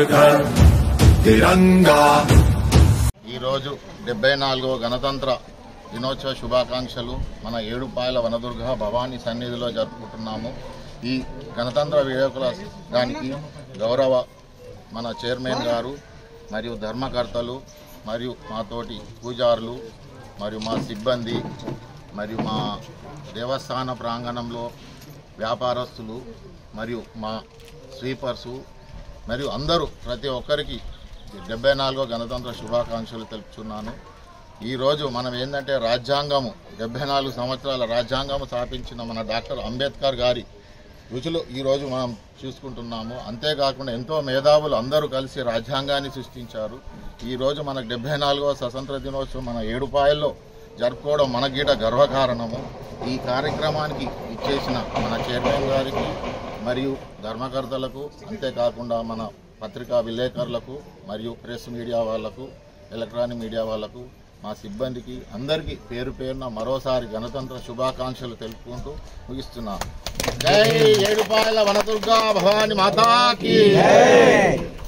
घर तिरंगा ఈరోజు డెబ్బై నాలుగవ గణతంత్ర దినోత్సవ శుభాకాంక్షలు మన ఏడుపాయల వనదుర్గ భవానీ సన్నిధిలో జరుపుకుంటున్నాము ఈ గణతంత్ర వేడుకల దానికి గౌరవ మన చైర్మన్ గారు మరియు ధర్మకర్తలు మరియు మాతోటి పూజారులు మరియు మా సిబ్బంది మరియు మా దేవస్థాన ప్రాంగణంలో వ్యాపారస్తులు మరియు మా స్వీపర్సు మరియు అందరూ ప్రతి ఒక్కరికి డెబ్బై నాలుగో గణతంత్ర శుభాకాంక్షలు తెలుపుతున్నాను ఈరోజు మనం ఏంటంటే రాజ్యాంగము డెబ్బై నాలుగు సంవత్సరాల రాజ్యాంగము స్థాపించిన మన డాక్టర్ అంబేద్కర్ గారి రుచులు ఈరోజు మనం చూసుకుంటున్నాము అంతేకాకుండా ఎంతో మేధావులు అందరూ కలిసి రాజ్యాంగాన్ని సృష్టించారు ఈరోజు మనకు డెబ్బై నాలుగవ స్వతంత్ర దినోత్సవం మన ఏడుపాయల్లో జరుపుకోవడం మన గీట గర్వకారణము ఈ కార్యక్రమానికి ఇచ్చేసిన మన చైర్మన్ గారికి మరియు ధర్మకర్తలకు అంతేకాకుండా మన పత్రికా విలేకరులకు మరియు ప్రెస్ మీడియా వాళ్లకు ఎలక్ట్రానిక్ మీడియా వాళ్లకు మా సిబ్బందికి అందరికీ పేరు పేరున మరోసారి గణతంత్ర శుభాకాంక్షలు తెలుపుకుంటూ ముగిస్తున్నాను జై ఏడుపాయల వనదుర్గా భవాని మాతాకి